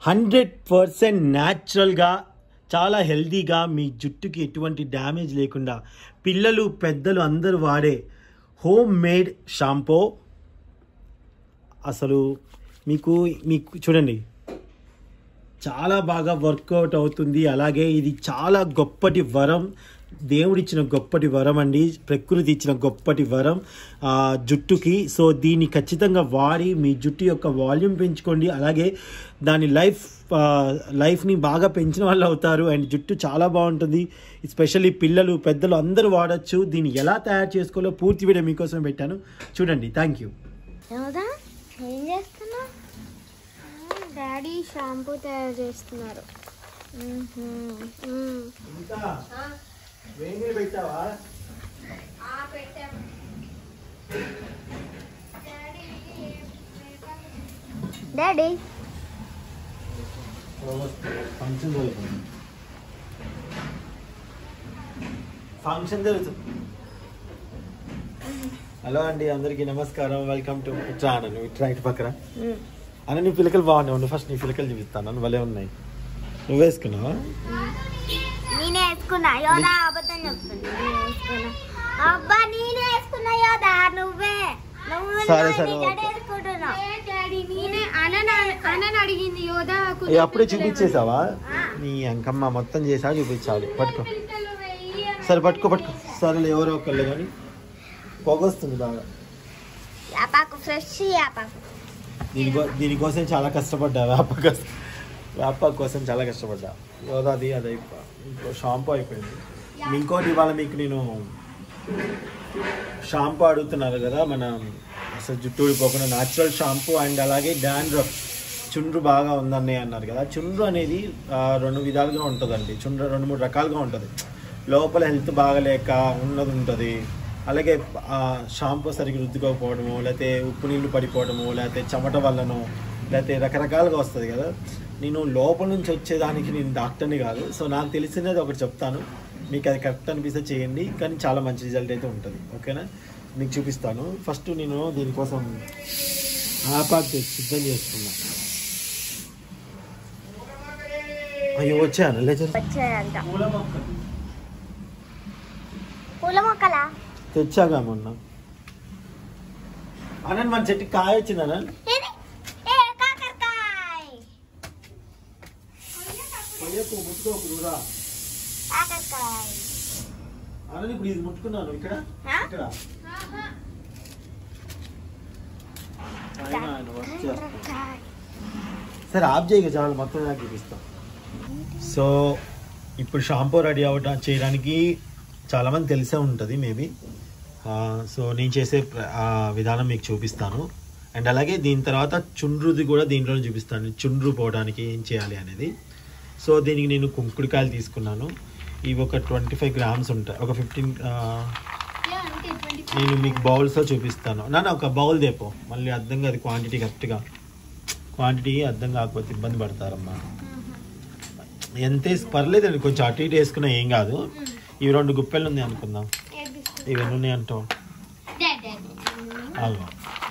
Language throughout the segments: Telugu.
హండ్రెడ్ పర్సెంట్ న్యాచురల్గా చాలా హెల్తీగా మీ జుట్టుకి ఎటువంటి డ్యామేజ్ లేకుండా పిల్లలు పెద్దలు అందరూ వాడే హోమ్ మేడ్ షాంపూ అసలు మీకు మీకు చూడండి చాలా బాగా వర్కౌట్ అవుతుంది అలాగే ఇది చాలా గొప్పటి వరం దేవుడిచ్చిన గొప్పటి వరం అండి ప్రకృతి ఇచ్చిన గొప్పటి వరం ఆ, జుట్టుకి సో దీన్ని ఖచ్చితంగా వాడి మీ జుట్టు యొక్క వాల్యూమ్ పెంచుకోండి అలాగే దాని లైఫ్ ఆ, లైఫ్ని బాగా పెంచిన వాళ్ళు అవుతారు అండ్ జుట్టు చాలా బాగుంటుంది ఎస్పెషల్లీ పిల్లలు పెద్దలు అందరూ వాడచ్చు దీన్ని ఎలా తయారు చేసుకోవాలో పూర్తి వీడియో మీకోసం పెట్టాను చూడండి థ్యాంక్ యూ యోదా ఏం చేస్తున్నావు డాడీ షాంపూ తయారు చేస్తున్నారు మ్మ్హ్మ్. మ్మ్. ఇంకా వేడి పెట్టావా డాడీ ఫంక్షన్ జరుగుతుంది ఫంక్షన్ జరుగుతుంది హలో అండి అందరికీ నమస్కారం వెల్కమ్ టు ఇట్రా అన్న ఇట్రా ఇటు పక్కన మ్మ్. అన్న నీ పిలకలు బాగున్నాయి ఉండు ఫస్ట్ నీ పిలకలు చూపిస్తాను నన్ను భలే ఉన్నాయి నువ్వు వేసుకున్నావా నేనే వేసుకున్నా యోదా అబద్ధం చెప్తున్నా నేనే వేసుకున్నా అబ్బా నేనే వేసుకున్నా యోదా నువ్వే నువ్వు సరే, నా- సరే, నీ ఓకే. జడ వేసుకుంటున్నావు. డాడీ నేనే అనన అనని అడిగింది యోదా ఏ, అప్పుడే చూపించేసావా నీ అంకమ్మ మొత్తం చేసా చూపించాలి పట్టుకో సరే పట్టుకో పట్టుకో సరే ఎవరో ఒకళ్ళు కానీ పొగొస్తుంది బాగా యాపాకు ఫ్రెష్ యాపాకు దీనికో దీనికోసం చాలా కష్టపడ్డా వేప కోసం వేప కోసం చాలా కష్టపడ్డా యోదాది అది అయిపో ఇంకో షాంపూ అయిపోయింది ఇంకోటి ఇవాళ మీకు నేను షాంపూ అడుగుతున్నారు కదా మన అసలు జుట్టు ఊడిపోకుండా న్యాచురల్ షాంపూ అండ్ అలాగే డాండ్రఫ్ చుండ్రు బాగా ఉందని అన్నారు కదా చుండ్రు అనేది ఆ, రెండు విధాలుగా ఉంటుందండి చుండ్రు రెండు మూడు రకాలుగా ఉంటుంది లోపల హెల్త్ బాగలేక ఉన్నది ఉంటుంది అలాగే ఆ, షాంపూ సరిగ్గా రుద్దుకోకపోవడము లేకపోతే ఉప్పు నీళ్లు పడిపోవడము లేకపోతే చెమట వల్లనో లేకపోతే రకరకాలుగా వస్తుంది కదా నేను లోపల నుంచి వచ్చేదానికి నేను డాక్టర్ని కాదు సో నాకు తెలిసినది ఒకటి చెప్తాను మీకు అది కరెక్ట్ అనిపిస్తే చేయండి కానీ చాలా మంచి రిజల్ట్ అయితే ఉంటుంది ఓకేనా మీకు చూపిస్తాను ఫస్ట్ నేను దీనికోసం ఆపాక్ తెచ్చి సిద్ధం చేసుకున్నా అయ్యో వచ్చాను లేచర్ వచ్చాయంట పూల మొక్కలు పూల మొక్కలా తెచ్చాగా మొన్న అనంత్ మన చెట్టుకి కాయ వచ్చింది అనంత్ ఏది? ఏ కాకరకాయ కొయ్యకు ముట్టుకోకు దూరా కాకరకాయ అనంత్ ఇప్పుడు ఇది ముట్టుకున్నాను ఇక్కడ ఆ? ఇక్కడ ఆయన ఆయన వర్క్ చేస్తాడు. కాకరకాయ. సరే ఆఫ్ చేయగా చాలు మొత్తం నాకు చూపిస్తాం సో ఇప్పుడు షాంపూ రెడీ అవ్వడం చేయడానికి చాలామంది తెలిసే ఉంటుంది మేబీ సో నేను చేసే ప్ర- ఆ విధానం మీకు చూపిస్తాను అండ్ అలాగే దీని తర్వాత చుండ్రుది కూడా దీంట్లోనే చూపిస్తాను చుండ్రు పోవడానికి ఏం చేయాలి అనేది సో దీనికి నేను కుంకుడికాయలు తీసుకున్నాను ఇవి ఒక ట్వంటీ ఫైవ్ గ్రామ్స్ ఉంటాయి ఒక ఫిఫ్టీన్ నేను మీకు బౌల్స్లో చూపిస్తాను నాన్న ఒక బౌల్ దేపో మళ్ళీ అర్థం కాదు క్వాంటిటీ కరెక్ట్గా క్వాంటిటీ అర్థం కాకపోతే ఇబ్బంది పడతారమ్మా ఎంత వేసి పర్లేదండి కొంచెం అటు ఇటు వేసుకున్నా ఏం కాదు ఇవి రెండు గుప్పెలు ఉన్నాయి అనుకుందాం ఇవి ఎన్ని ఉన్నాయి అంటావు అలా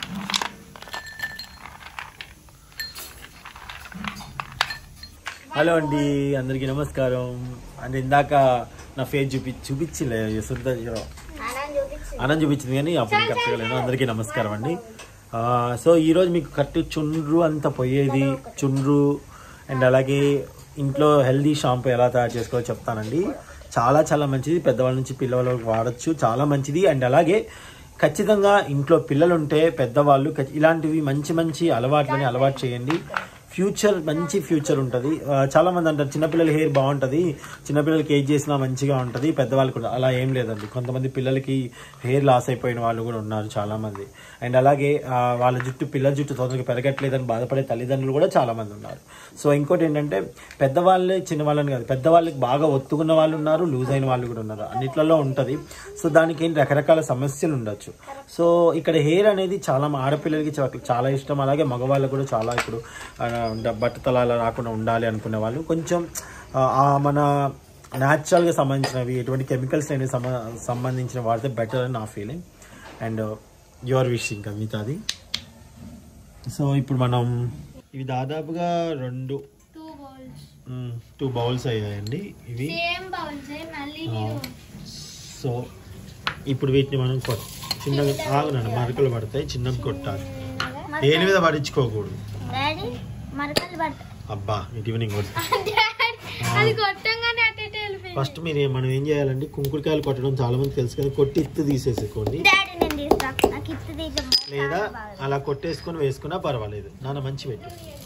హలో అండి అందరికీ నమస్కారం అంటే ఇందాక నా ఫేస్ చూపి చూపించలే శుద్ధ నాన్నని చూపించు అన్నం చూపించింది కానీ అప్పుడు కరెక్ట్గా లేను అందరికీ నమస్కారం అండి ఆ, సో ఈరోజు మీకు కరెక్ట్ చుండ్రు అంత పోయేది చుండ్రు అండ్ అలాగే ఇంట్లో హెల్దీ షాంపూ ఎలా తయారు చేసుకోవాలో చెప్తానండి చాలా చాలా మంచిది పెద్దవాళ్ళ నుంచి పిల్లవాళ్ళకి వాడచ్చు చాలా మంచిది అండ్ అలాగే ఖచ్చితంగా ఇంట్లో పిల్లలు ఉంటే పెద్దవాళ్ళు ఖచ్చి- ఇలాంటివి మంచి మంచి అలవాట్లని అలవాటు చేయండి ఫ్యూచర్ మంచి ఫ్యూచర్ ఉంటుంది ఆ, చాలా మంది అంటారు చిన్నపిల్లల హెయిర్ బాగుంటుంది చిన్నపిల్లలకి ఏజ్ చేసినా మంచిగా ఉంటుంది పెద్దవాళ్ళు కూడా అలా ఏం లేదండి కొంతమంది పిల్లలకి హెయిర్ లాస్ అయిపోయిన వాళ్ళు కూడా ఉన్నారు చాలా మంది అండ్ అలాగే ఆ, వాళ్ళ జుట్టు పిల్లల జుట్టు తొందరగా పెరగట్లేదని బాధపడే తల్లిదండ్రులు కూడా చాలా మంది ఉన్నారు సో ఇంకోటి ఏంటంటే పెద్దవాళ్ళే చిన్నవాళ్ళని కాదు పెద్దవాళ్ళకి బాగా ఒత్తుకున్న వాళ్ళు ఉన్నారు లూజ్ అయిన వాళ్ళు కూడా ఉన్నారు అన్నిట్లలో ఉంటుంది సో దానికి ఏంటి రకరకాల సమస్యలు ఉండొచ్చు సో ఇక్కడ హెయిర్ అనేది చాలా మా ఆడపిల్లలకి చా- చాలా ఇష్టం అలాగే మగవాళ్ళకు కూడా చాలా ఇప్పుడు ఆ, డ- బట్టతలాల రాకుండా ఉండాలి అనుకునే వాళ్ళు కొంచెం ఆ, ఆ మన న్యాచురల్గా సంబంధించినవి ఎటువంటి కెమికల్స్ అనేవి సంబ సంబంధించిన వాడితే బెటర్ అని నా ఫీలింగ్ అండ్ యువర్ విష్ ఇంకా మిగతాది సో ఇప్పుడు మనం ఇవి దాదాపుగా రెండు బౌల్స్ టూ బౌల్స్ అయ్యాయండి ఇవి సేమ్ బౌల్స్ మళ్ళీ ఆ. మీరు సో ఇప్పుడు వీటిని మనం కొట్ చిన్నగా ఆగునండి మరకలు పడతాయి చిన్నగా కొట్టాలి దేని మీద పడించుకోకూడదు డాడీ మరకలు పడతాయి అబ్బా ఇటు ఈవినింగ్ కొట్టు అది కొట్టంగానే అటు ఇటు వెళ్ళిపోయింది ఫస్ట్ మీరు ఏ- మనం ఏం చేయాలండి కుంకుడుకాయలు కొట్టడం చాలా మంది తెలుసు కదా కొట్టి ఇత్తు తీసేసుకోండి డాడీ నేను తీస్తా నాకు ఇత్తు తీయడం లేదా చాలా బాగా. అలా కొట్టేసుకొని వేసుకున్నా పర్వాలేదు నాన్న మంచి పెట్టు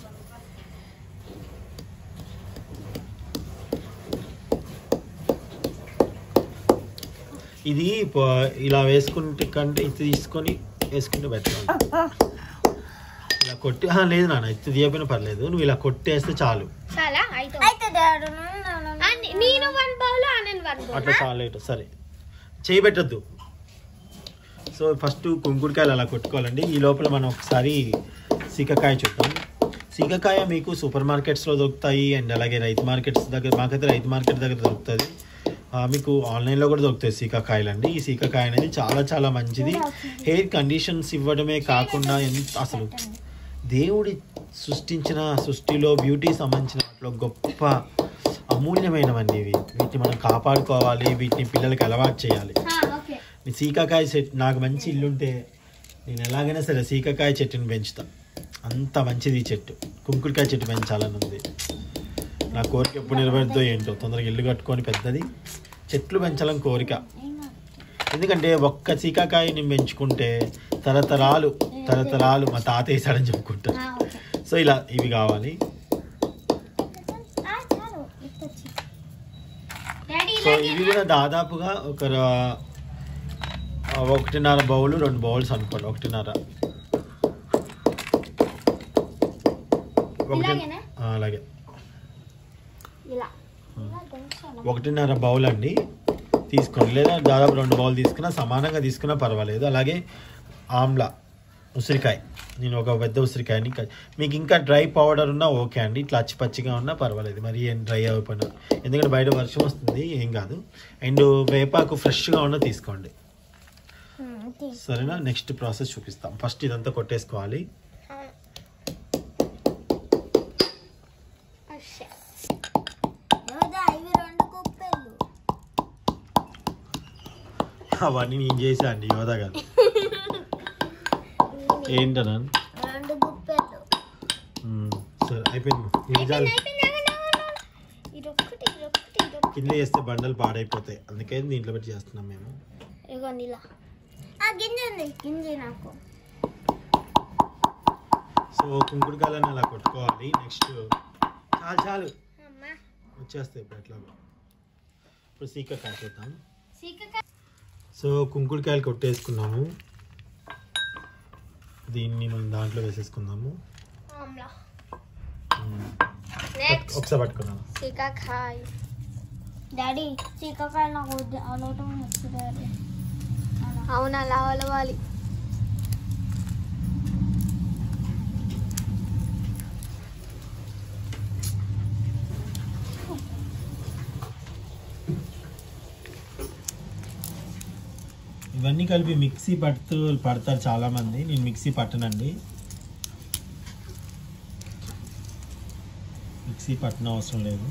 ఇది ప- ఇలా వేసుకుంటే కంటే ఇది తీసుకొని వేసుకుంటే పెట్టాలి ఇలా కొట్టి ఆ, లేదు నాన్న ఇది తీయకపోయినా పర్లేదు నువ్వు ఇలా కొట్టేస్తే చాలు చాలా అయితే అయితే daddy no, no, no, no. నేను one bowl Anand one bowl అట్లా చాలా లేట్ సరే చేయి పెట్టద్దు సో ఫస్ట్ కుంకుడుకాయలు అలా కొట్టుకోవాలండి ఈ లోపల మనం ఒకసారి సీకకాయ చూద్దాం సీకకాయ మీకు సూపర్ మార్కెట్స్లో దొరుకుతాయి అండ్ అలాగే రైతు మార్కెట్స్ దగ్గర మాకైతే రైతు మార్కెట్ దగ్గర దొరుకుతుంది ఆ, మీకు ఆన్లైన్లో కూడా దొరుకుతాయి సీకాకాయలు అండి ఈ సీకాకాయ అనేది చాలా చాలా మంచిది హెయిర్ కండిషన్స్ ఇవ్వడమే కాకుండా ఎంత అసలు దేవుడి సృష్టించిన సృష్టిలో బ్యూటీ సంబంధించిన వాటిలో గొప్ప అమూల్యమైనవండి ఇవి వీటిని మనం కాపాడుకోవాలి వీటిని పిల్లలకి అలవాటు చేయాలి ఓకే ఈ సీకాకాయ చెట్టు నాకు మంచి ఇల్లుంటే నేను ఎలాగైనా సరే సీకాకాయ చెట్టుని పెంచుతా అంత మంచిది ఈ చెట్టు కుంకుడుకాయ చెట్టు పెంచాలని ఉంది నా కోరిక ఎప్పుడు నెరవేరుతో ఏంటో తొందరగా ఇల్లు కట్టుకొని పెద్దది చెట్లు పెంచాలని కోరిక ఎందుకంటే ఒక్క సీకాకాయని పెంచుకుంటే తరతరాలు తరతరాలు మా తాత వేసాడని చెప్పుకుంటారు ఓకే సో ఇలా ఇవి కావాలి ఆ, చాలు ఇత్తు వచ్చి. డాడీ సో ఇవి కూడా దాదాపుగా ఒక ర- ఒకటిన్నర బౌల్ రెండు బౌల్స్ అనుకోండి ఒకటిన్నర ఒకటి ఇలాగేనా? ఆ, అలాగే ఇలా ఇలా కొంచెం ఒకటిన్నర బౌల్ అండి తీసుకోండి లేదా దాదాపు రెండు బౌల్ తీసుకున్నా సమానంగా తీసుకున్నా పర్వాలేదు అలాగే ఆమ్లా ఉసిరికాయ నేను ఒక పెద్ద ఉసిరికాయని కట్- మీకు ఇంకా డ్రై పౌడర్ ఉన్నా ఓకే అండి ఇట్లా అచ్చి పచ్చిగా ఉన్నా పర్వాలేదు మరి ఏం డ్రై అయిపోయినా ఎందుకంటే బయట వర్షం వస్తుంది ఏం కాదు అండ్ వేపాకు ఫ్రెష్గా ఉన్న తీసుకోండి ఉమ్, తీ. సరేనా నెక్స్ట్ ప్రాసెస్ చూపిస్తాం ఫస్ట్ ఇదంతా కొట్టేసుకోవాలి యోదా, ఇవి రెండు కుప్పలు అవన్నీ నేను చేసా అండి యోధా గారు ఏంటనా రెండు గుప్పెలు సరే అయిపోయింది నిజాలు ఇదొక్కటి ఇదొక్కటి ఇదొక్కటి కింద చేస్తే బండలు పాడైపోతాయి అందుకే దీంట్లో పెట్టి చేస్తున్నాం మేము ఇదిగోండి ఇలా ఆ గింజ ఉంది గింజ నాకు సో కుంకుడుకాయలని అలా కొట్టుకోవాలి నెక్స్ట్ చాలు చాలు అమ్మా వచ్చేస్తాయి ఇప్పుడు ఎట్లాగో ఇప్పుడు సీకాయ చూద్దాం సీకక సో కుంకుడుకాయలు కొట్టేసుకున్నాము దీన్ని మనం దాంట్లో వేసేసుకుందాము ఆమ్లా ఉమ్. నెక్స్ట్ ఒకసారి పట్టుకున్నాను సీకాకాయ డాడీ చీకకాయ నాకు వద్దు అలవటం వచ్చు డాడీ అలా. అవును అలా అలవాలి ఇవన్నీ కలిపి మిక్సీ పడుతూ పడతారు చాలా మంది నేను మిక్సీ పట్టనండి మిక్సీ పట్టన అవసరం లేదు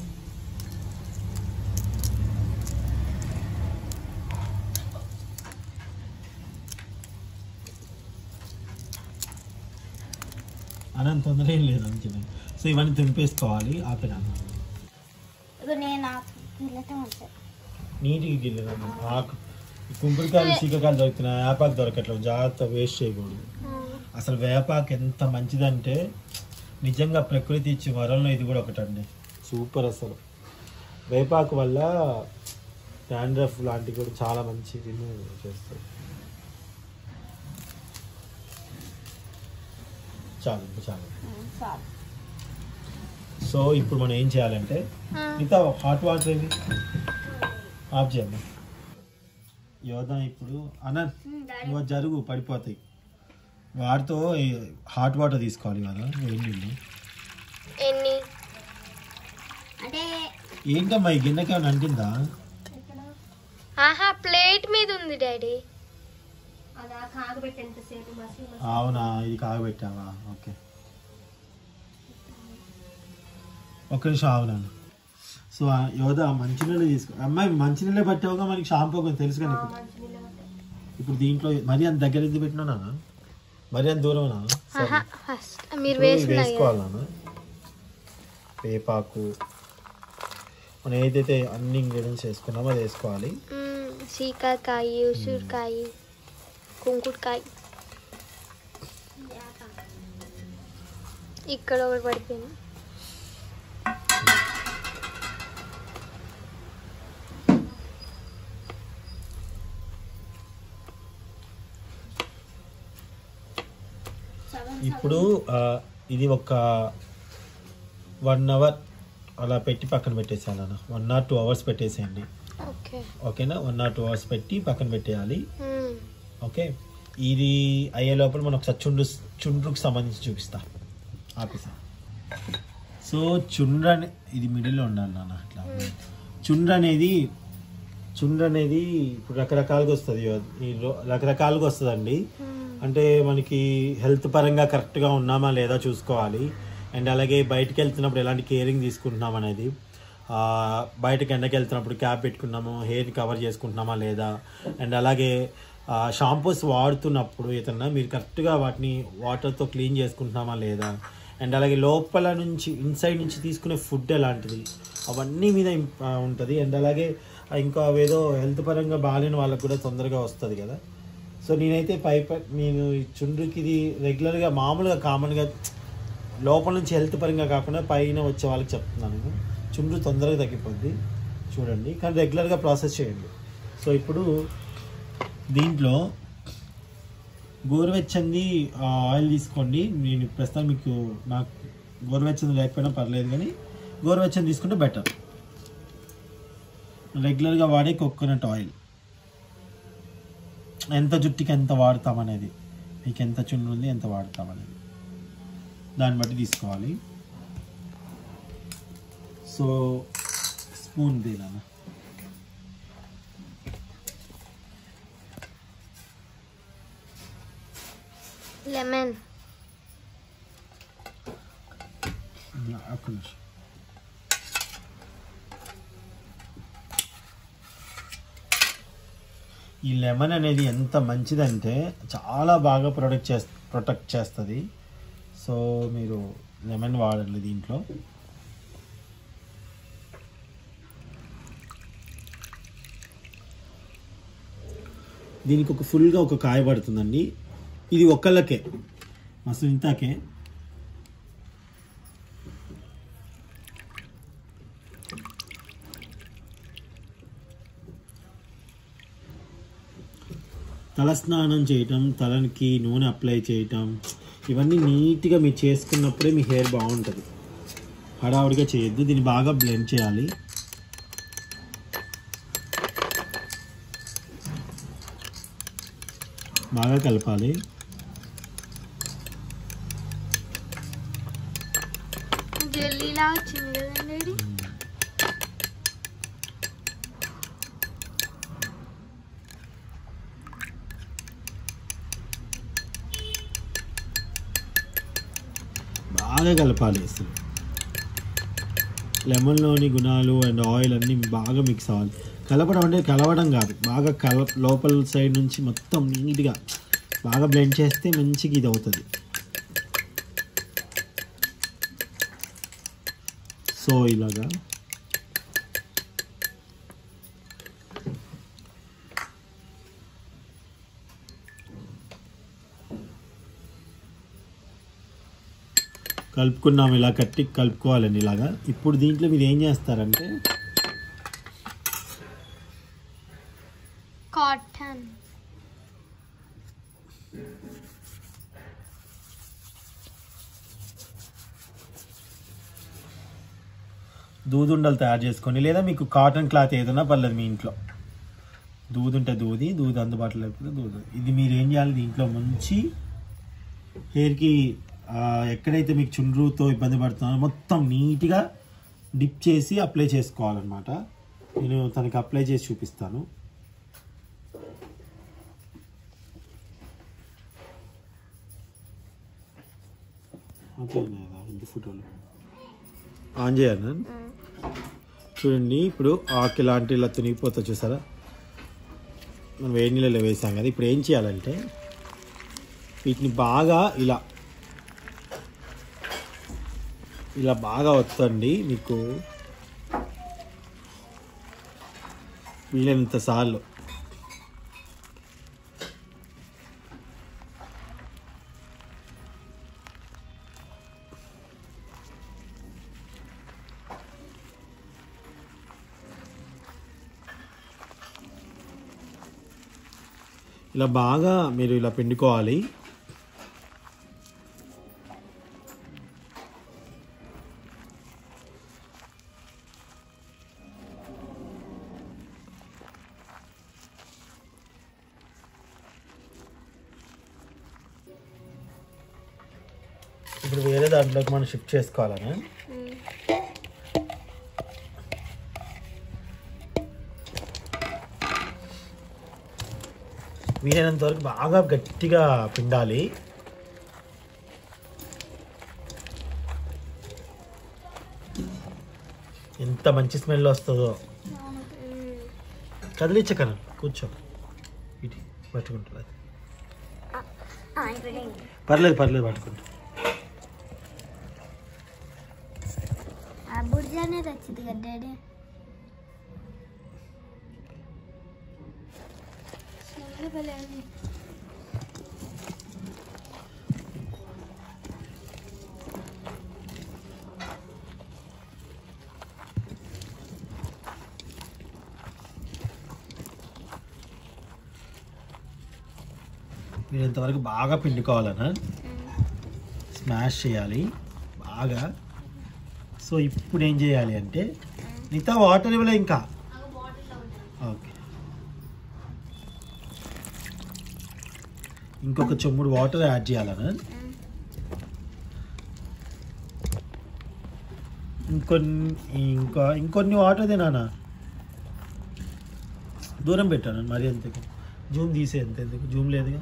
అనంత తొందర ఏం లేదు అంచనా సో ఇవన్నీ తుంపేసుకోవాలి ఆపినాను ఇగో నేను ఆ గిల్లటం ఉంటుంది నీటికి గిల్లినాను ఆకు ఈ కుంకుడుకాయలు సీకకాయలు దొరుకుతున్నాయి వేపాకు దొరకట్లేదు జాగ్రత్త వేస్ట్ చేయకూడదు అసలు వేపాకు ఎంత మంచిదంటే నిజంగా ప్రకృతి ఇచ్చే వరంలో ఇది కూడా ఒకటండి సూపర్ అసలు వేపాకు వల్ల డాండ్రఫ్ లాంటివి కూడా చాలా మంచిది చేస్తుంది చాలు ఇంకా చాలు చాలు సో ఇప్పుడు మనం ఏం చేయాలంటే మిగతా హాట్ వాటర్ ఏవి ఆఫ్ చేద్దాం యోధా ఇప్పుడు అనంత్ నువ్వు జరుగు పడిపోతాయి వాటితో హాట్ వాటర్ తీసుకోవాలి కదా వేడి నీళ్ళు ఎన్ని అంటే ఏంటమ్మా ఈ గిన్నెకి ఏమైనా అంటిందా ఆహా ప్లేట్ మీద ఉంది డాడీ అదా కాగబెట్టి ఎంతసేపు మసలు అవునా ఇది కాగబెట్టావా ఓకే ఒక్క నిమిషం ఆవునాను సో ఆ యోధ మంచినీళ్ళు తీసుకో అమ్మాయి మంచినీళ్ళే పట్టావుగా మనకి షాంపూ కొంచెం తెలుసు కానీ ఇప్పుడు దీంట్లో మరీ అంత దగ్గర ఇది పెట్టినా నాన్న మరీ అంత దూరం నాన్న సరే. ఫస్ట్ మీరు ఇప్పుడు వేసిన వేసుకోవాలి నాన్న వేపాకు మనం ఏదైతే అన్ని ఇంగ్రీడియంట్స్ వేసుకున్నామో అది వేసుకోవాలి సీకాకాయ ఉసిరికాయ కుంకుడుకాయ ఇక్కడ ఒకటి పడిపోయింది ఇప్పుడు ఆ, ఇది ఒక వన్ అవర్ అలా పెట్టి పక్కన పెట్టేసాను అన్న వన్ ఆర్ టూ అవర్స్ పెట్టేసేయండి ఓకే ఓకేనా వన్ ఆర్ టూ అవర్స్ పెట్టి పక్కన పెట్టేయాలి ఓకే ఇది అయ్యే లోపల మనం ఒకసారి చుండ్రు చుండ్రుకు సంబంధించి చూపిస్తా ఆపేసా సో చుండ్రు అనే ఇది మిడిల్లో ఉండాలి నాన్న అట్లా చుండ్రు అనేది చుండ్రు అనేది ఇప్పుడు రకరకాలుగా వస్తుంది ఈ రో- రకరకాలుగా వస్తుందండి అంటే మనకి హెల్త్ పరంగా కరెక్ట్గా ఉన్నామా లేదా చూసుకోవాలి అండ్ అలాగే బయటికి వెళ్తున్నప్పుడు ఎలాంటి కేరింగ్ తీసుకుంటున్నాం అనేది ఆ, బయటకి ఎండకి వెళ్తున్నప్పుడు క్యాప్ పెట్టుకున్నాము హెయిర్ కవర్ చేసుకుంటున్నామా లేదా అండ్ అలాగే షాంపూస్ వాడుతున్నప్పుడు ఏదన్నా మీరు కరెక్ట్గా వాటిని వాటర్తో క్లీన్ చేసుకుంటున్నామా లేదా అండ్ అలాగే లోపల నుంచి ఇన్సైడ్ నుంచి తీసుకునే ఫుడ్ ఎలాంటిది అవన్నీ మీద ఉంటుంది అండ్ అలాగే ఆ, ఇంకా అవేదో హెల్త్ పరంగా బాగాలేని వాళ్ళకి కూడా తొందరగా వస్తుంది కదా సో నేనైతే పై పై- నేను ఈ చుండ్రుకి ఇది రెగ్యులర్గా మామూలుగా కామన్గా లోపల నుంచి హెల్త్ పరంగా కాకుండా పైన వచ్చే వాళ్ళకి చెప్తున్నాను చుండ్రు తొందరగా తగ్గిపోద్ది చూడండి కానీ రెగ్యులర్గా ప్రాసెస్ చేయండి సో ఇప్పుడు దీంట్లో గోరువెచ్చంది ఆ, ఆయిల్ తీసుకోండి నేను ప్రస్తుతం మీకు నాకు గోరువెచ్చంది లేకపోయినా పర్లేదు కానీ గోరువెచ్చని తీసుకుంటే బెటర్ రెగ్యులర్గా వాడే కోకోనట్ ఆయిల్ ఎంత జుట్టుకి ఎంత వాడతాం అనేది మీకు ఎంత చుండ్రు ఉంది ఎంత వాడతాం అనేది దాన్ని బట్టి తీసుకోవాలి సో స్పూన్ తీనా లెమన్ ఒక్క నిమిషం ఈ లెమన్ అనేది ఎంత మంచిదంటే చాలా బాగా ప్రొటెక్ట్ చేస్ ప్రొటెక్ట్ చేస్తుంది సో మీరు లెమన్ వాడండి దీంట్లో దీనికి ఒక ఫుల్గా ఒక కాయ పడుతుందండి ఇది ఒక్కళ్ళకే మస్తు ఇంతాకే తలస్నానం చేయటం తలకి నూనె అప్లై చేయటం ఇవన్నీ నీట్గా మీరు చేసుకున్నప్పుడే మీ హెయిర్ బాగుంటుంది హడావుడిగా చేయొద్దు దీన్ని బాగా బ్లెండ్ చేయాలి బాగా కలపాలి జెల్లీలా వచ్చింది కదండి ఇది బాగా కలపాలి అసలు లెమన్లోని గుణాలు అండ్ ఆయిల్ అన్నీ బాగా మిక్స్ అవ్వాలి కలపడం అంటే కలవడం కాదు బాగా కల లోపల సైడ్ నుంచి మొత్తం నీట్గా బాగా బ్లెండ్ చేస్తే మంచిగా ఇది అవుతుంది సో ఇలాగా కలుపుకున్నాం ఇలా కట్టి కలుపుకోవాలండి ఇలాగా ఇప్పుడు దీంట్లో మీరు ఏం చేస్తారంటే కాటన్ దూదుండలు తయారు చేసుకొని లేదా మీకు కాటన్ క్లాత్ ఏదైనా పర్లేదు మీ ఇంట్లో దూది ఉంటే దూది దూది అందుబాటులో లేకపోతే దూది ఇది మీరు ఏం చేయాలి దీంట్లో ముంచి హెయిర్కి ఎక్కడైతే మీకు చుండ్రుతో ఇబ్బంది పడుతున్నారో మొత్తం నీట్గా డిప్ చేసి అప్లై చేసుకోవాలన్నమాట నేను తనకి అప్లై చేసి చూపిస్తాను ఓకే ఇంటి ఫోటోలు ఆన్ చేయాలి చూడండి ఇప్పుడు ఆకు ఇలాంటి ఇలా తునిగిపోతా చూసారా మనం వేడి నీళ్ళలో వేసాం కదా ఇప్పుడు ఏం చేయాలంటే వీటిని బాగా ఇలా ఇలా బాగా వస్తుంది మీకు వీలైనంత సార్లు ఇలా బాగా మీరు ఇలా పిండుకోవాలి ఇప్పుడు వేరే దాంట్లోకి మనం షిఫ్ట్ చేసుకోవాలని వీలైనంత వరకు బాగా గట్టిగా పిండాలి ఎంత మంచి స్మెల్ వస్తుందో కదిలించకను కూర్చో ఇటు పట్టుకుంటుంది అది పర్లేదు పర్లేదు పట్టుకుంటా ఆ బుర్జీ అనేది వచ్చింది కదా డాడీ మీరు ఇంతవరకు బాగా పిండుకోవాలనా స్మాష్ చేయాలి బాగా సో ఇప్పుడు ఏం చేయాలి అంటే మిగతా వాటర్ ఇవ్వలే ఇంకా ఓకే ఇంకొక చెమ్ముడు వాటర్ యాడ్ చేయాలనా ఇంకొన్ని ఇంకా ఇంకొన్ని వాటర్ తినానా దూరం పెట్టాను మరి ఎంతకు జూమ్ తీసే ఎంత ఎందుకు జూమ్ లేదుగా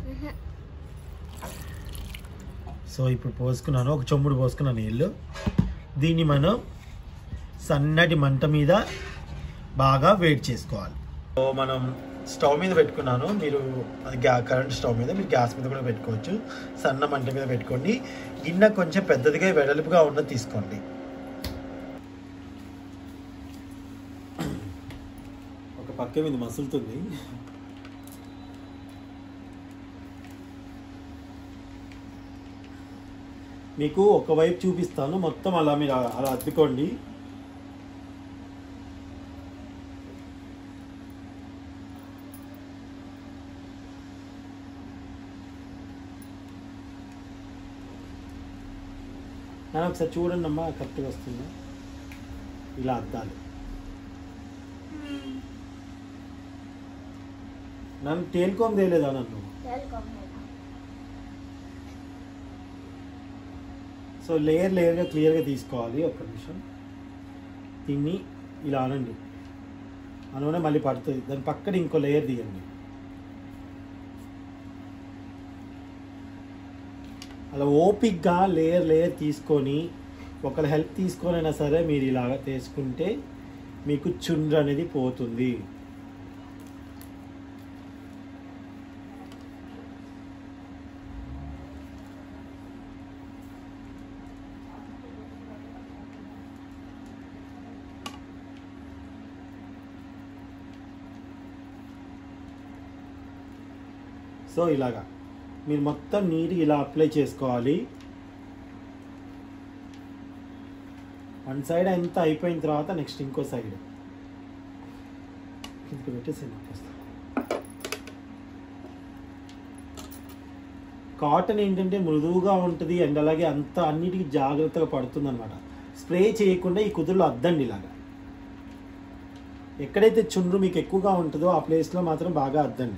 సో ఇప్పుడు పోసుకున్నాను ఒక చెంబుడు పోసుకున్నాను నీళ్ళు దీన్ని మనం సన్నటి మంట మీద బాగా వేడి చేసుకోవాలి సో మనం స్టవ్ మీద పెట్టుకున్నాను మీరు అది గ్యా కరెంట్ స్టవ్ మీద మీరు గ్యాస్ మీద కూడా పెట్టుకోవచ్చు సన్న మంట మీద పెట్టుకోండి గిన్నె కొంచెం పెద్దదిగా వెడల్పుగా ఉన్నది తీసుకోండి ఒక పక్క మీద మసులుతుంది మీకు ఒకవైపు చూపిస్తాను మొత్తం అలా మీరు అలా అద్దుకోండి నాన్న ఒకసారి చూడండి అమ్మా కరెక్ట్గా వస్తుందా ఇలా అద్దాలి నన్ను తేలుకోం తేలేదా నన్ను సో లేయర్ లేయర్గా క్లియర్గా తీసుకోవాలి ఒక్క నిమిషం దీన్ని ఇలా అనండి అనగానే మళ్ళీ పడుతుంది దాని పక్కన ఇంకో లేయర్ తీయండి అలా ఓపిక్గా లేయర్ లేయర్ తీసుకొని ఒకళ్ళ హెల్ప్ తీసుకొనైనా సరే మీరు ఇలాగ తీసుకుంటే మీకు చుండ్రు అనేది పోతుంది సో ఇలాగా మీరు మొత్తం నీరు ఇలా అప్లై చేసుకోవాలి వన్ సైడ్ ఎంత అయిపోయిన తర్వాత నెక్స్ట్ ఇంకో సైడ్ కిందకి పెట్టేసి కాటన్ ఏంటంటే మృదువుగా ఉంటుంది అండ్ అలాగే అంత అన్నిటికీ జాగ్రత్తగా పడుతుంది అనమాట స్ప్రే చేయకుండా ఈ కుదురులో అద్దండి ఇలాగా ఎక్కడైతే చుండ్రు మీకు ఎక్కువగా ఉంటుందో ఆ ప్లేస్లో మాత్రం బాగా అద్దండి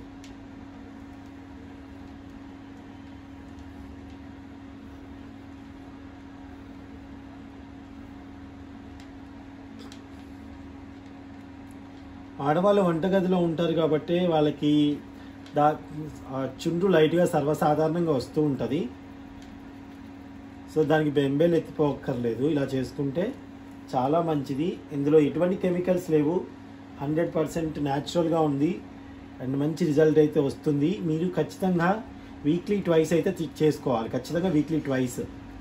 ఆడవాళ్ళు వంటగదిలో ఉంటారు కాబట్టి వాళ్ళకి దా ఆ చుండ్రు లైట్గా సర్వసాధారణంగా వస్తూ ఉంటుంది సో దానికి బెంబేలు ఎత్తిపోక్కర్లేదు ఇలా చేసుకుంటే చాలా మంచిది ఇందులో ఎటువంటి కెమికల్స్ లేవు హండ్రెడ్ పర్సెంట్ న్యాచురల్గా ఉంది అండ్ మంచి రిజల్ట్ అయితే వస్తుంది మీరు ఖచ్చితంగా వీక్లీ ట్వైస్ అయితే తి- చేసుకోవాలి ఖచ్చితంగా వీక్లీ ట్వైస్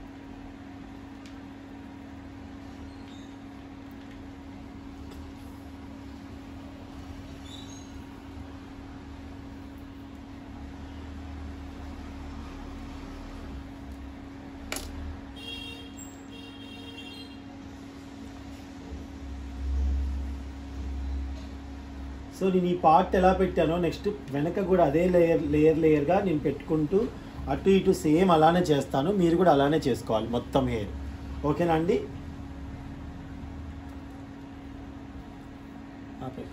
సో నేను ఈ పార్ట్ ఎలా పెట్టానో నెక్స్ట్ వెనక కూడా అదే లేయర్ లేయర్ లేయర్గా నేను పెట్టుకుంటూ అటు ఇటు సేమ్ అలానే చేస్తాను మీరు కూడా అలానే చేసుకోవాలి మొత్తం హెయిర్ ఓకేనా అండి ఆపే.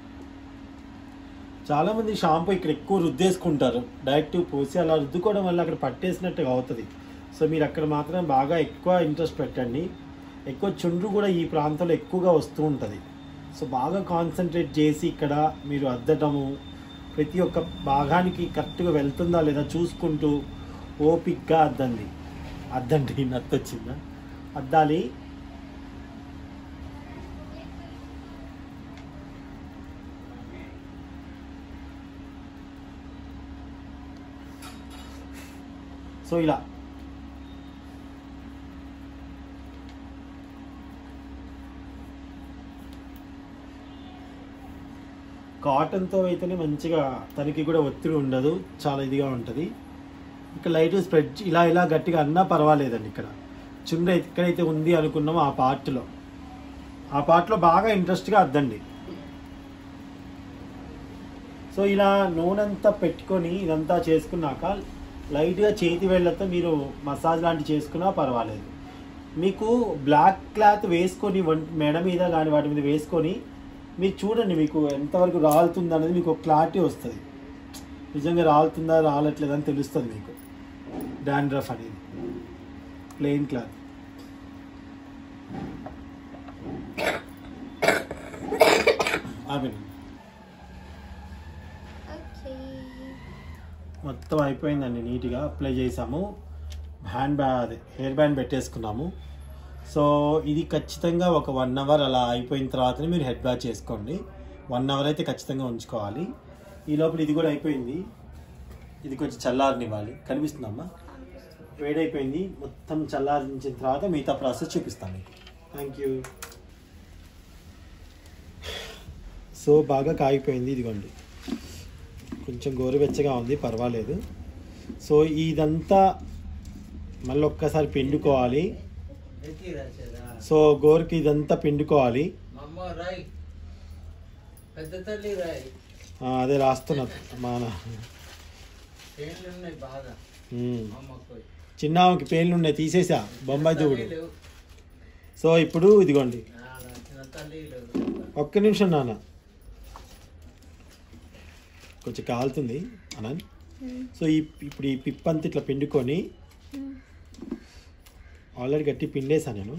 చాలా మంది షాంపూ ఇక్కడ ఎక్కువ రుద్దేసుకుంటారు డైరెక్ట్ పోసి అలా రుద్దుకోవడం వల్ల అక్కడ పట్టేసినట్టుగా అవుతుంది సో మీరు అక్కడ మాత్రం బాగా ఎక్కువ ఇంట్రెస్ట్ పెట్టండి ఎక్కువ చుండ్రు కూడా ఈ ప్రాంతంలో ఎక్కువగా వస్తూ ఉంటుంది సో బాగా కాన్సన్ట్రేట్ చేసి ఇక్కడ మీరు అద్దటము ప్రతి ఒక్క భాగానికి కరెక్ట్గా వెళ్తుందా లేదా చూసుకుంటూ ఓపిక్గా అద్దండి అద్దండి నత్తొచ్చిందా అద్దాలి సో ఇలా కాటన్తో అయితేనే మంచిగా తనకి కూడా ఒత్తిడి ఉండదు చాలా ఇదిగా ఉంటుంది ఇక్కడ లైట్ స్ప్రెడ్ ఇలా ఇలా గట్టిగా అన్నా పర్వాలేదండి ఇక్కడ చుండ్ర ఎక్కడైతే ఉంది అనుకున్నామో ఆ పార్ట్లో ఆ పార్ట్లో బాగా ఇంట్రెస్ట్గా అద్దండి సో ఇలా నూనెంతా పెట్టుకొని ఇదంతా చేసుకున్నాక లైట్గా చేతి వేళ్ళతో మీరు మసాజ్ లాంటివి చేసుకున్నా పర్వాలేదు మీకు బ్లాక్ క్లాత్ వేసుకొని వం- మెడ మీద కానీ వాటి మీద వేసుకొని మీరు చూడండి మీకు ఎంతవరకు రాలుతుంది అనేది మీకు ఒక క్లారిటీ వస్తుంది నిజంగా రాలుతుందా రాలట్లేదా అని తెలుస్తుంది మీకు డాండ్రఫ్ అనేది ప్లెయిన్ క్లాత్ ఆపండి ఓకే మొత్తం అయిపోయిందండి నీట్గా అప్లై చేసాము హ్యాండ్ బ్యాగ్ అదే హెయిర్ బ్యాండ్ పెట్టేసుకున్నాము సో ఇది ఖచ్చితంగా ఒక వన్ అవర్ అలా అయిపోయిన తర్వాతనే మీరు హెడ్ బ్యాగ్ చేసుకోండి వన్ అవర్ అయితే ఖచ్చితంగా ఉంచుకోవాలి ఈ లోపల ఇది కూడా అయిపోయింది ఇది కొంచెం చల్లారనివ్వాలి కనిపిస్తుందమ్మా వేడైపోయింది మొత్తం చల్లారించిన తర్వాత మిగతా ప్రాసెస్ చూపిస్తాను థ్యాంక్ యూ సో బాగా కాగిపోయింది ఇదిగోండి కొంచెం గోరువెచ్చగా ఉంది పర్వాలేదు సో ఇదంతా మళ్ళీ ఒక్కసారి పిండుకోవాలి సో గోరుకి ఇదంతా పిండుకోవాలి అమ్మ రాయ్ పెద్ద తల్లి రాయ్ ఆ, అదే రాస్తున్నా మా నా- పేర్లు ఉన్నాయి బాగా ఉమ్. అమ్మకు చిన్న ఆమెకి పేర్లు ఉన్నాయి తీసేసా బొంబాయి దూకుడు లేవు సో ఇప్పుడు ఇదిగోండి ఆ, చిన్న తల్లి లేవు ఒక్క నిమిషం నాన్న కొంచెం కాలుతుంది అనంత్ సో ఈ ఇప్పుడు ఈ పిప్ అంతా ఇట్లా పిండుకొని ఆల్రెడీ గట్టి పిండేసా నేను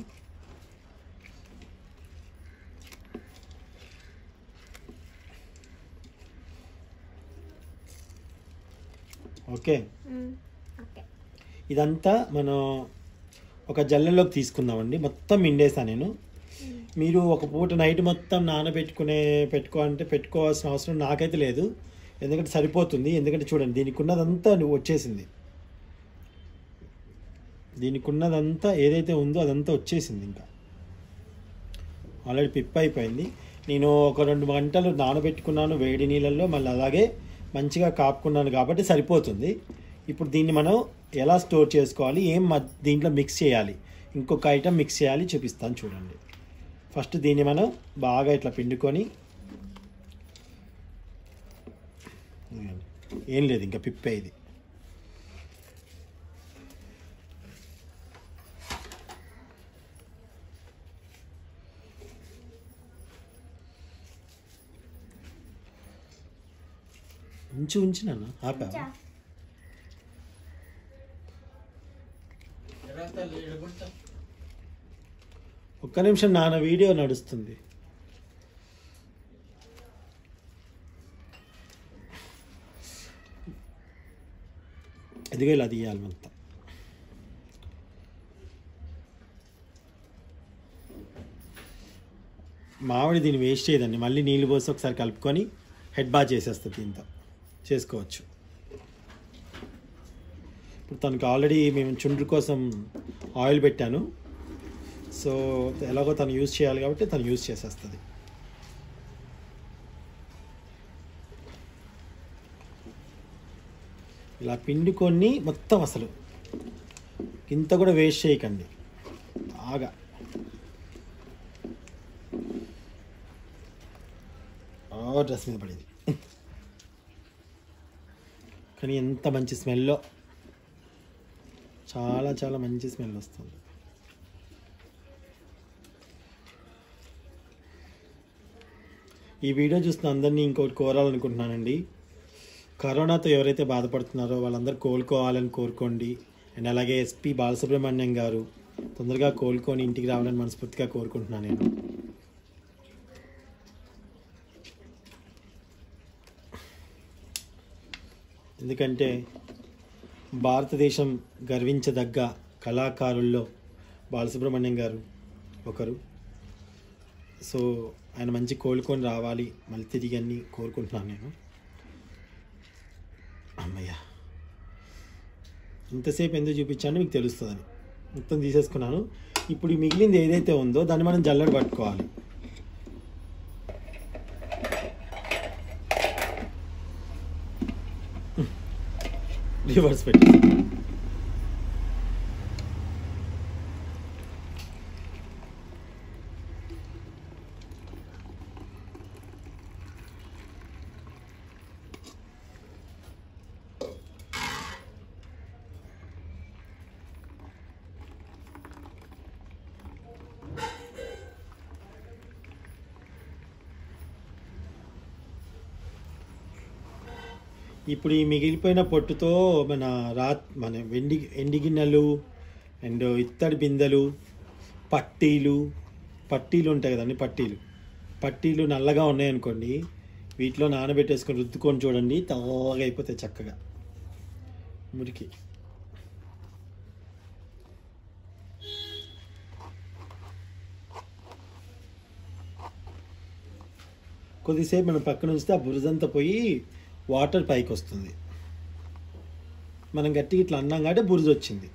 ఓకే ఓకే ఇదంతా మనం ఒక జల్లెలోకి తీసుకుందామండి మొత్తం పిండేసా నేను మీరు ఒక పూట నైట్ మొత్తం నానబెట్టుకునే పెట్టుకో అంటే పెట్టుకోవాల్సిన అవసరం నాకైతే లేదు ఎందుకంటే సరిపోతుంది ఎందుకంటే చూడండి దీనికి ఉన్నదంతా నువ్వు వచ్చేసింది దీనికి ఉన్నదంతా ఏదైతే ఉందో అదంతా వచ్చేసింది ఇంకా ఆల్రెడీ పిప్ అయిపోయింది నేను ఒక రెండు గంటలు నానబెట్టుకున్నాను వేడి నీళ్ళల్లో మళ్ళీ అలాగే మంచిగా కాపుకున్నాను కాబట్టి సరిపోతుంది ఇప్పుడు దీన్ని మనం ఎలా స్టోర్ చేసుకోవాలి ఏం మ- దీంట్లో మిక్స్ చేయాలి ఇంకొక ఐటెం మిక్స్ చేయాలి చూపిస్తాను చూడండి ఫస్ట్ దీన్ని మనం బాగా ఇట్లా పిండుకొని ఇదిగోండి. ఏం లేదు ఇంకా పిప్పే ఇది ఉంచి ఉంచి నన్ను ఆపా ఎరా తల్లి ఎడుకుంటా ఒక్క నిమిషం నాన్న వీడియో నడుస్తుంది ఇదిగో ఇలా తీయాలి మొత్తం మామిడి దీన్ని వేస్ట్ చేయదండి మళ్ళీ నీళ్ళు పోసి ఒకసారి కలుపుకొని హెడ్ బాత్ చేసేస్తుంది దీంతో చేసుకోవచ్చు ఇప్పుడు తనకి ఆల్రెడీ మేము చుండ్రు కోసం ఆయిల్ పెట్టాను సో ఎలాగో తను యూజ్ చేయాలి కాబట్టి తను యూజ్ చేసేస్తుంది ఇలా పిండుకొని మొత్తం అసలు ఇంత కూడా వేస్ట్ చేయకండి బాగా ఆ డ్రెస్ మీద పడింది కానీ ఎంత మంచి స్మెల్లో చాలా చాలా మంచి స్మెల్ వస్తుంది ఈ వీడియో చూస్తున్న అందరినీ ఇంకోటి కోరాలనుకుంటున్నానండి కరోనాతో ఎవరైతే బాధపడుతున్నారో వాళ్ళందరూ కోలుకోవాలని కోరుకోండి అండ్ అలాగే ఎస్పి బాలసుబ్రహ్మణ్యం గారు తొందరగా కోలుకొని ఇంటికి రావాలని మనస్ఫూర్తిగా కోరుకుంటున్నాను నేను ఎందుకంటే భారతదేశం గర్వించదగ్గ కళాకారుల్లో బాలసుబ్రహ్మణ్యం గారు ఒకరు సో ఆయన మంచి కోలుకొని రావాలి మళ్ళీ తిరిగి అన్ని కోరుకుంటున్నాను నేను అమ్మయ్య ఇంతసేపు ఎందుకు చూపించానో మీకు తెలుస్తుందని మొత్తం తీసేసుకున్నాను ఇప్పుడు ఈ మిగిలింది ఏదైతే ఉందో దాన్ని మనం జల్లెడ పట్టుకోవాలి రివర్స్ పెట్టి ఇప్పుడు ఈ మిగిలిపోయిన పొట్టుతో మన రా మన వెండి ఎండి గిన్నెలు అండ్ ఇత్తడి బిందెలు పట్టీలు పట్టీలు ఉంటాయి కదండి పట్టీలు పట్టీలు నల్లగా ఉన్నాయనుకోండి వీటిలో నానబెట్టేసుకొని రుద్దుకొని చూడండి తవ్వగా అయిపోతాయి చక్కగా మురికి కొద్దిసేపు మనం పక్కన ఉంచితే ఆ బురదంతా పోయి వాటర్ పైకి వస్తుంది మనం గట్టిగా ఇట్లా అన్నాం కాబట్టి బురద వచ్చింది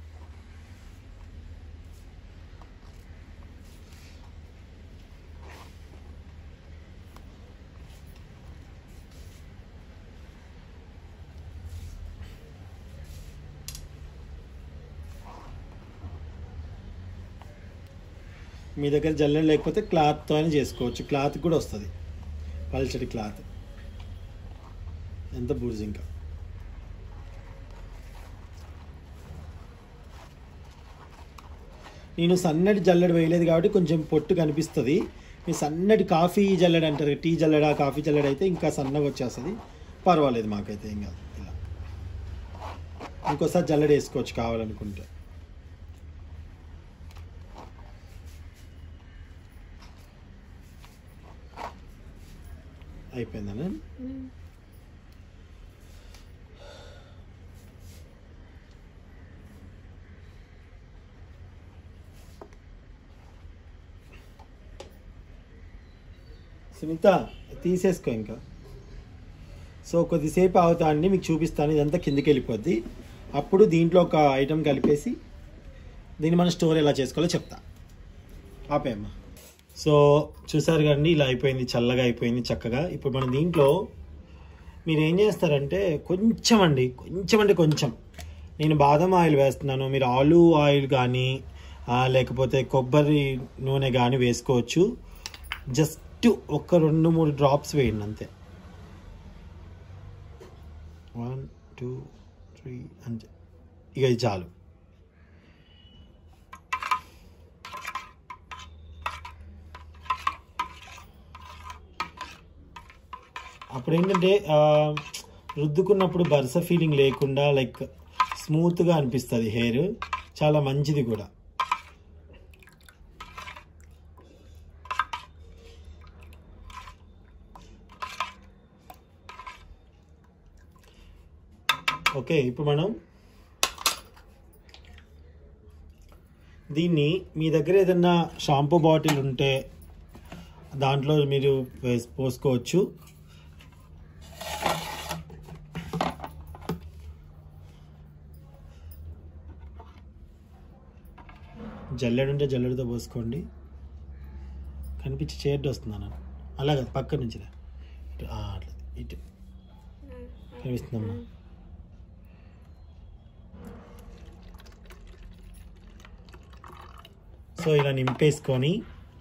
మీ దగ్గర జల్లెడ లేకపోతే క్లాత్తో అయినా చేసుకోవచ్చు క్లాత్ కూడా వస్తుంది పల్చటి క్లాత్ ఎంత బుర్జ్ ఇంకా నేను సన్నటి జల్లెడ వేయలేదు కాబట్టి కొంచెం పొట్టు కనిపిస్తుంది మీ సన్నటి కాఫీ జల్లెడ అంటారు టీ జల్లెడ కాఫీ జల్లెడ అయితే ఇంకా సన్నగా వచ్చేస్తుంది పర్వాలేదు మాకైతే ఏం కాదు ఇలా ఇంకోసారి జల్లెడ వేసుకోవచ్చు కావాలనుకుంటే అయిపోయిందనా సునీత తీసేసుకో ఇంకా సో కొద్దిసేపు అవుతా అండి మీకు చూపిస్తాను ఇదంతా కిందికి వెళ్ళిపోద్ది అప్పుడు దీంట్లో ఒక ఐటెం కలిపేసి దీన్ని మనం స్టోర్ ఎలా చేసుకోవాలో చెప్తా ఆపేయమ్మా సో చూసారు కదండి ఇలా అయిపోయింది చల్లగా అయిపోయింది చక్కగా ఇప్పుడు మనం దీంట్లో మీరు ఏం చేస్తారంటే కొంచెం అండి కొంచెం అంటే కొంచెం నేను బాదం ఆయిల్ వేస్తున్నాను మీరు ఆలు ఆయిల్ కానీ ఆ, లేకపోతే కొబ్బరి నూనె కానీ వేసుకోవచ్చు జస్ట్ ఒక రెండు మూడు డ్రాప్స్ వేయండి అంతే వన్ టూ త్రీ అంతే ఇక ఇది చాలు అప్పుడు ఏంటంటే ఆ, రుద్దుకున్నప్పుడు బర్స ఫీలింగ్ లేకుండా లైక్ స్మూత్గా అనిపిస్తుంది హెయిర్ చాలా మంచిది కూడా ఓకే ఇప్పుడు మనం దీన్ని మీ దగ్గర ఏదన్నా షాంపూ బాటిల్ ఉంటే దాంట్లో మీరు వేస్- పోసుకోవచ్చు జల్లెడు ఉంటే జల్లెడతో పోసుకోండి కనిపించి చేయడ్డు వస్తుందన్న అలాగే పక్క నుంచి రా. ఇటు ఆ, అట్లా ఇటు కనిపిస్తుందమ్మా సో ఇలా నింపేసుకొని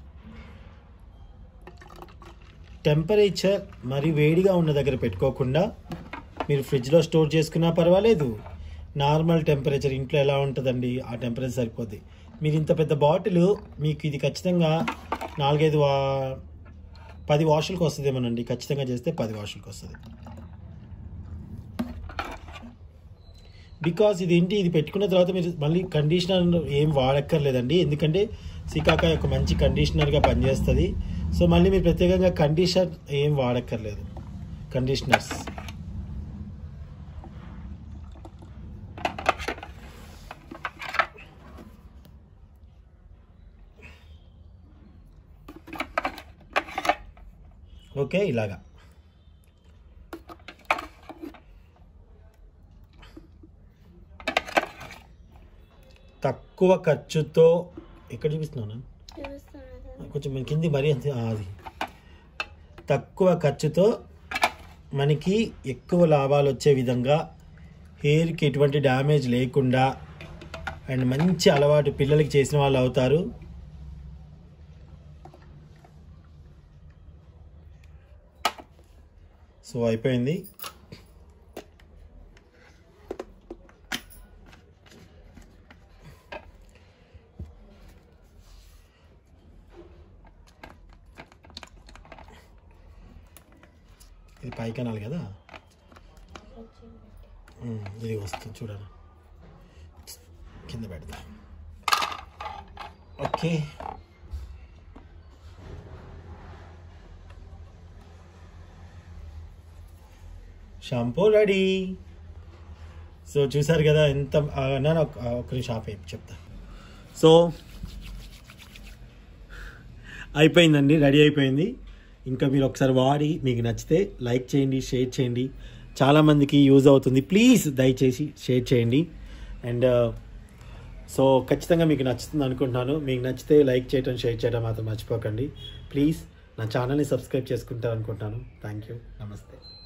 టెంపరేచర్ మరి వేడిగా ఉన్న దగ్గర పెట్టుకోకుండా మీరు ఫ్రిడ్జ్లో స్టోర్ చేసుకున్నా పర్వాలేదు నార్మల్ టెంపరేచర్ ఇంట్లో ఎలా ఉంటుందండి ఆ టెంపరేచర్ సరిపోద్ది మీరు ఇంత పెద్ద బాటిల్ మీకు ఇది ఖచ్చితంగా నాలుగైదు వా పది వాషులకు వస్తుందేమోనండి ఖచ్చితంగా చేస్తే పది వాషులకు వస్తుంది బికాస్ ఇది ఏంటి ఇది పెట్టుకున్న తర్వాత మీరు మళ్ళీ కండిషనర్ ఏం వాడక్కర్లేదండి ఎందుకంటే సికాకాయ ఒక మంచి కండిషనర్గా పనిచేస్తుంది సో మళ్ళీ మీరు ప్రత్యేకంగా కండిషనర్ ఏం వాడక్కర్లేదు కండిషనర్స్ ఓకే ఇలాగా తక్కువ ఖర్చుతో ఎక్కడ చూపిస్తున్నాను కొంచెం మన కింది మరీ అంతే ఆ, అది తక్కువ ఖర్చుతో మనకి ఎక్కువ లాభాలు వచ్చే విధంగా హెయిర్కి ఎటువంటి డ్యామేజ్ లేకుండా అండ్ మంచి అలవాటు పిల్లలకి చేసిన వాళ్ళు అవుతారు సో అయిపోయింది ఇది పైకి అనాలి కదా ఉమ్, ఇది వస్తుంది చూడండి కింద పెడతా ఓకే షాంపూ రెడీ సో చూసారు కదా ఎంత ఆ, నేను ఒక ఒక నిమిషం ఆపే చెప్తా సో అయిపోయిందండి రెడీ అయిపోయింది ఇంకా మీరు ఒకసారి వాడి మీకు నచ్చితే లైక్ చేయండి షేర్ చేయండి చాలామందికి యూజ్ అవుతుంది ప్లీజ్ దయచేసి షేర్ చేయండి అండ్ సో ఖచ్చితంగా మీకు నచ్చుతుంది అనుకుంటున్నాను మీకు నచ్చితే లైక్ చేయడం షేర్ చేయడం మాత్రం మర్చిపోకండి ప్లీజ్ నా ఛానల్ని సబ్స్క్రైబ్ చేసుకుంటారు అనుకుంటున్నాను థ్యాంక్ యూ నమస్తే